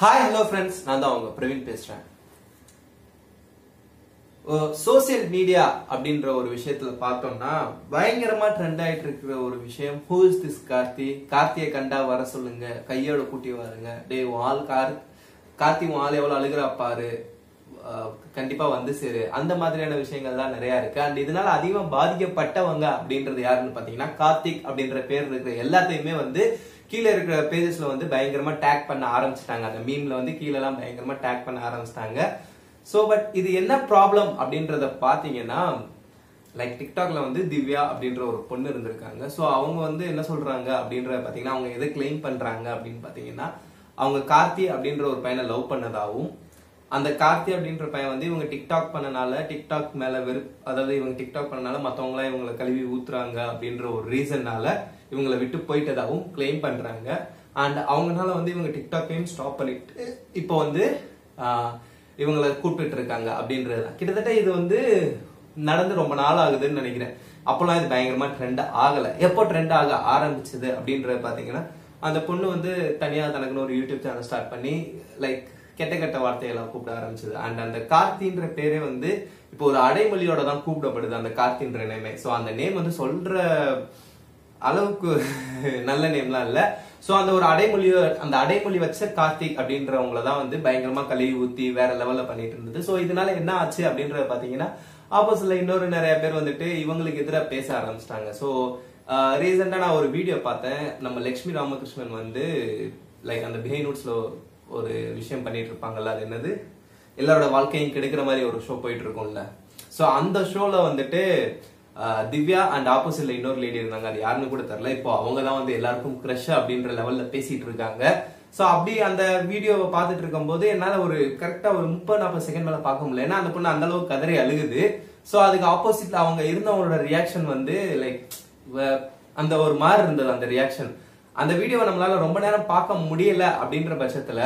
Hi hello friends நான் தான் உங்க பிரவீன் பேசுறேன் சோசியல் மீடியா அப்படின்ற ஒரு விஷயத்துல பார்த்தோம்னா பயங்கரமா ட்ரெண்ட் ஆயிட்டு இருக்கிற ஒரு விஷயம் ஹூ இஸ் திஸ் கார்த்தி கார்த்தியை கண்டா வர சொல்லுங்க கையோட கூட்டி வாருங்க டே உன் ஆள் கார் கார்த்தி உன் ஆள் எவ்வளவு அழுகிறா பாரு அஹ் கண்டிப்பா வந்து சேரு அந்த மாதிரியான விஷயங்கள் தான் நிறைய இருக்கு அண்ட் இதனால அதிகமா பாதிக்கப்பட்டவங்க அப்படின்றது யாருன்னு பாத்தீங்கன்னா கார்த்திக் அப்படின்ற பேர் இருக்கிற எல்லாத்தையுமே வந்து கீழே இருக்கிற பேஜஸ்ல வந்து பயங்கரமா டேக் பண்ண ஆரம்பிச்சிட்டாங்க அந்த மீம்ல வந்து கீழே எல்லாம் பயங்கரமா டேக் பண்ண ஆரம்பிச்சிட்டாங்க சோ பட் இது என்ன ப்ராப்ளம் அப்படின்றத பாத்தீங்கன்னா லைக் டிக்டாக்ல வந்து திவ்யா அப்படின்ற ஒரு பொண்ணு இருந்திருக்காங்க சோ அவங்க வந்து என்ன சொல்றாங்க அப்படின்றத பாத்தீங்கன்னா அவங்க எதை கிளைம் பண்றாங்க அப்படின்னு பாத்தீங்கன்னா அவங்க கார்த்தி அப்படின்ற ஒரு பையனை லவ் பண்ணதாகவும் அந்த கார்த்தி அப்படின்ற பையன் வந்து இவங்க டிக்டாக் பண்ணனால டிக்டாக் மேல வெறு அதாவது இவங்க டிக்டாக் பண்ணனால மத்தவங்களாம் இவங்களை கழுவி ஊத்துறாங்க அப்படின்ற ஒரு ரீசன்னால இவங்களை விட்டு போயிட்டதாகவும் கிளைம் பண்றாங்க அண்ட் அவங்கனால வந்து இவங்க டிக்டாக்கையும் ஸ்டாப் பண்ணிட்டு இப்போ வந்து ஆஹ், இவங்களை கூப்பிட்டு இருக்காங்க அப்படின்றது தான். கிட்டத்தட்ட இது வந்து நடந்து ரொம்ப நாள் ஆகுதுன்னு நினைக்கிறேன் அப்போலாம் இது பயங்கரமா ட்ரெண்ட் ஆகல எப்போ ட்ரெண்ட் ஆக ஆரம்பிச்சது அப்படின்றது பாத்தீங்கன்னா அந்த பொண்ணு வந்து தனியா தனக்குன்னு ஒரு யூடியூப் சேனல் ஸ்டார்ட் பண்ணி லைக் கெட்ட கெட்ட வார்த்தையெல்லாம் கூப்பிட ஆரம்பிச்சது அண்ட் அந்த கார்த்தின்ற பேரே வந்து இப்போ ஒரு அடைமொழியோட தான் கூப்பிடப்படுது அந்த கார்த்தின்ற நேமே ஸோ அந்த நேம் வந்து சொல்ற அளவுக்கு நல்ல நேம்லாம் இல்ல சோ அந்த ஒரு அடைமொழியோ அந்த அடைமொழி வச்ச கார்த்திக் அப்படின்றவங்கள தான் வந்து பயங்கரமா கழுவி ஊத்தி வேற லெவல்ல பண்ணிட்டு இருந்தது சோ இதனால என்ன ஆச்சு அப்படின்றத பாத்தீங்கன்னா ஆப்போசிட்ல இன்னொரு நிறைய பேர் வந்துட்டு இவங்களுக்கு எதிராக பேச ஆரம்பிச்சிட்டாங்க சோ ரீசெண்டா நான் ஒரு வீடியோ பார்த்தேன் நம்ம லக்ஷ்மி ராமகிருஷ்ணன் வந்து லைக் அந்த பிஹைண்ட் நோட்ஸ்ல ஒரு விஷயம் பண்ணிட்டு இருப்பாங்கல்ல அது என்னது எல்லாரோட வாழ்க்கையும் கெடுக்கிற மாதிரி ஒரு ஷோ போயிட்டு இருக்கும்ல சோ அந்த ஷோல வந்துட்டு ஆஹ், திவ்யா அண்ட் ஆப்போசிட்ல இன்னொரு லேடி இருந்தாங்க அது யாருன்னு கூட தெரியல இப்போ அவங்க தான் வந்து எல்லாருக்கும் க்ரஷ் அப்படின்ற லெவல்ல பேசிட்டு இருக்காங்க சோ அப்படி அந்த வீடியோவை பார்த்துட்டு இருக்கும்போது என்னால ஒரு கரெக்டா ஒரு முப்பது நாற்பது செகண்ட் மேல பார்க்க முடியல ஏன்னா அந்த பொண்ணு அந்த அளவுக்கு கதறி அழுகுது சோ அதுக்கு ஆப்போசிட்ல அவங்க இருந்தவங்களோட ரியாக்ஷன் வந்து லைக் அந்த ஒரு மாதிரி இருந்தது அந்த ரியாக்ஷன் அந்த வீடியோவை நம்மளால ரொம்ப நேரம் பார்க்க முடியல அப்படின்ற பட்சத்துல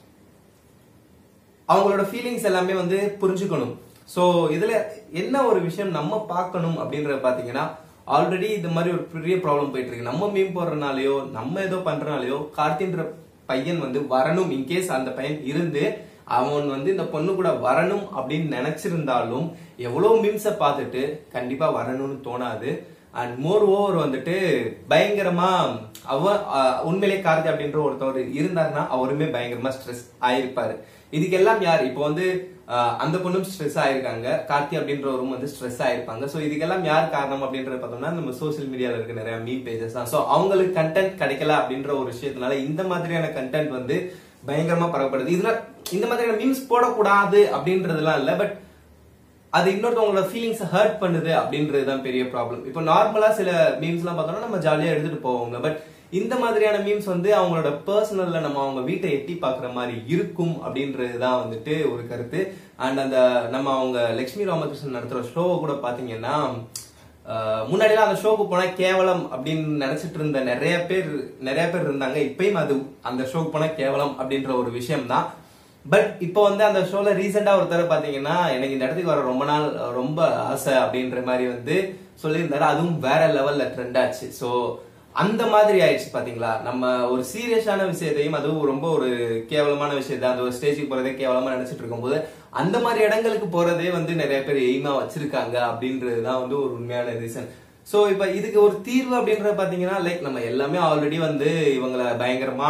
அவங்களோட ஃபீலிங்ஸ் எல்லாமே வந்து புரிஞ்சுக்கணும் சோ இதுல என்ன ஒரு விஷயம் நம்ம பார்க்கணும் அப்படின்றத பாத்தீங்கன்னா ஆல்ரெடி இந்த மாதிரி ஒரு பெரிய ப்ராப்ளம் போயிட்டு இருக்கு நம்ம மீன் போடுறனாலயோ நம்ம ஏதோ பண்றனாலயோ கார்த்தின்ற பையன் வந்து வரணும் இன்கேஸ் அந்த பையன் இருந்து அவன் வந்து இந்த பொண்ணு கூட வரணும் அப்படின்னு நினைச்சிருந்தாலும் எவ்வளவு மீம்ஸை பார்த்துட்டு கண்டிப்பா வரணும்னு தோணாது அண்ட் மோர் ஓவர் வந்துட்டு பயங்கரமா அவ அஹ், உண்மையிலே கார்த்தி அப்படின்ற ஒருத்தவர் இருந்தாருன்னா அவருமே பயங்கரமா ஸ்ட்ரெஸ் ஆயிருப்பாரு இதுக்கெல்லாம் யார் இப்போ வந்து அஹ், அந்த பொண்ணும் ஸ்ட்ரெஸ் ஆயிருக்காங்க கார்த்தி அப்படின்றவரும் வந்து ஸ்ட்ரெஸ் ஆயிருப்பாங்க சோ இதுக்கெல்லாம் யார் காரணம் அப்படின்றத பார்த்தோம்னா நம்ம சோசியல் மீடியால இருக்க நிறைய மீம் பேஜஸ் தான் சோ அவங்களுக்கு கண்டென்ட் கிடைக்கல அப்படின்ற ஒரு விஷயத்தினால இந்த மாதிரியான கண்டென்ட் வந்து பயங்கரமா பரவப்படுது இதுல இந்த மாதிரியான மீம்ஸ் போடக்கூடாது அப்படின்றதுலாம் இல்ல பட் அது இன்னொருத்தவங்களோட ஃபீலிங்ஸ் ஹர்ட் பண்ணுது அப்படின்றது தான் பெரிய ப்ராப்ளம் இப்போ நார்மலா சில மீம்ஸ் எல்லாம் பார்த்தோம்னா நம்ம ஜாலியா எடுத்துட்டு போவோங்க பட் இந்த மாதிரியான மீம்ஸ் வந்து அவங்களோட பர்சனல்ல நம்ம அவங்க வீட்டை எட்டி பார்க்குற மாதிரி இருக்கும் அப்படின்றது தான் வந்துட்டு ஒரு கருத்து அண்ட் அந்த நம்ம அவங்க லட்சுமி ராமகிருஷ்ணன் நடத்துற ஷோவை கூட பாத்தீங்கன்னா ஆஹ், முன்னாடிலாம் அந்த ஷோக்கு போனா கேவலம் அப்படின்னு நினைச்சிட்டு இருந்த நிறைய பேர் நிறைய பேர் இருந்தாங்க இப்பயும் அது அந்த ஷோக்கு போனா கேவலம் அப்படின்ற ஒரு விஷயம் தான் பட் இப்போ வந்து அந்த ஷோல ரீசெண்டா ஒருத்தர் பாத்தீங்கன்னா எனக்கு இந்த இடத்துக்கு வர ரொம்ப நாள் ரொம்ப ஆசை அப்படின்ற மாதிரி வந்து சொல்லியிருந்தாரு அதுவும் வேற லெவல்ல ட்ரெண்ட் ஆச்சு சோ அந்த மாதிரி ஆயிடுச்சு பாத்தீங்களா நம்ம ஒரு சீரியஸான விஷயத்தையும் அதுவும் ரொம்ப ஒரு கேவலமான விஷயத்தை அந்த ஒரு ஸ்டேஜுக்கு போறதே கேவலமா நினைச்சிட்டு இருக்கும்போது அந்த மாதிரி இடங்களுக்கு போறதே வந்து நிறைய பேர் எய்மா வச்சிருக்காங்க அப்படின்றதுதான் வந்து ஒரு உண்மையான ரீசன் சோ இப்ப இதுக்கு ஒரு தீர்வு அப்படின்றது பாத்தீங்கன்னா லைக் நம்ம எல்லாமே ஆல்ரெடி வந்து இவங்களை பயங்கரமா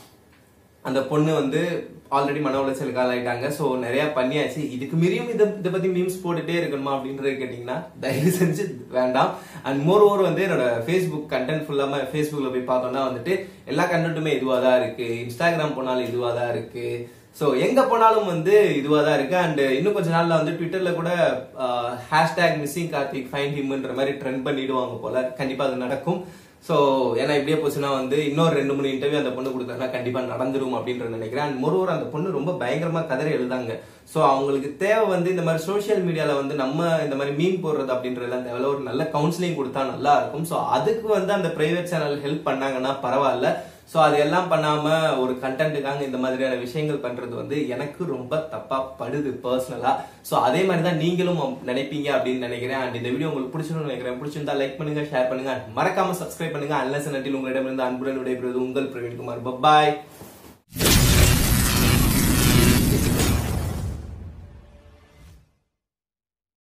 அந்த பொண்ணு வந்து ஆல்ரெடி மன உளைச்சலுக்கு ஆளாயிட்டாங்க சோ நிறைய பண்ணியாச்சு இதுக்கு மீறியும் இதை இதை பத்தி மீம்ஸ் போட்டுட்டே இருக்கணுமா அப்படின்றது கேட்டீங்கன்னா தயவு செஞ்சு வேண்டாம் அண்ட் மோர் ஓவர் வந்து என்னோட ஃபேஸ்புக் கண்டென்ட் ஃபுல்லாம ஃபேஸ்புக்ல போய் பார்த்தோம்னா வந்துட்டு எல்லா கண்டென்ட்டுமே இதுவா தான் இருக்கு இன்ஸ்டாகிராம் போனாலும் இதுவா தான் இருக்கு சோ எங்க போனாலும் வந்து இதுவா தான் இருக்கு அண்ட் இன்னும் கொஞ்ச நாள்ல வந்து ட்விட்டர்ல கூட ஹேஷ்டேக் மிஸ்ஸிங் கார்த்திக் ஃபைன் ஹிம்ன்ற மாதிரி ட்ரெண்ட் பண்ணிடுவாங்க போல கண்டிப்பா அது நடக்கும் சோ ஏன்னா இப்படியே போச்சுன்னா வந்து இன்னொரு ரெண்டு மூணு இன்டர்வியூ அந்த பொண்ணு கொடுத்தாங்கன்னா கண்டிப்பா நடந்துரும் அப்படின்ற நினைக்கிறேன் அண்ட் மொரோவர் அந்த பொண்ணு ரொம்ப பயங்கரமா கதறி எழுதாங்க சோ அவங்களுக்கு தேவை வந்து இந்த மாதிரி சோஷியல் மீடியால வந்து நம்ம இந்த மாதிரி மீன் போடுறது அப்படின்றதெல்லாம் தேவையில்ல ஒரு நல்ல கவுன்சிலிங் கொடுத்தா நல்லா இருக்கும் சோ அதுக்கு வந்து அந்த பிரைவேட் சேனல் ஹெல்ப் பண்ணாங்கன்னா பரவாயில்ல சோ அது எல்லாம் பண்ணாம ஒரு கண்டென்ட்டுக்காக இந்த மாதிரியான விஷயங்கள் பண்றது வந்து எனக்கு ரொம்ப தப்பா படுது பர்சனலா சோ அதே மாதிரி தான் நீங்களும் நினைப்பீங்க அப்படின்னு நினைக்கிறேன் அண்ட் இந்த வீடியோ உங்களுக்கு பிடிச்சிருன்னு நினைக்கிறேன் பிடிச்சிருந்தா லைக் பண்ணுங்க ஷேர் பண்ணுங்க மறக்காம சப்ஸ்கிரைப் பண்ணுங்க அன்லஸ் நட்டில் உங்களிடமிருந்து அன்புடன் விடைபெறுவது உங்கள் பிரவீன்குமார் பாய்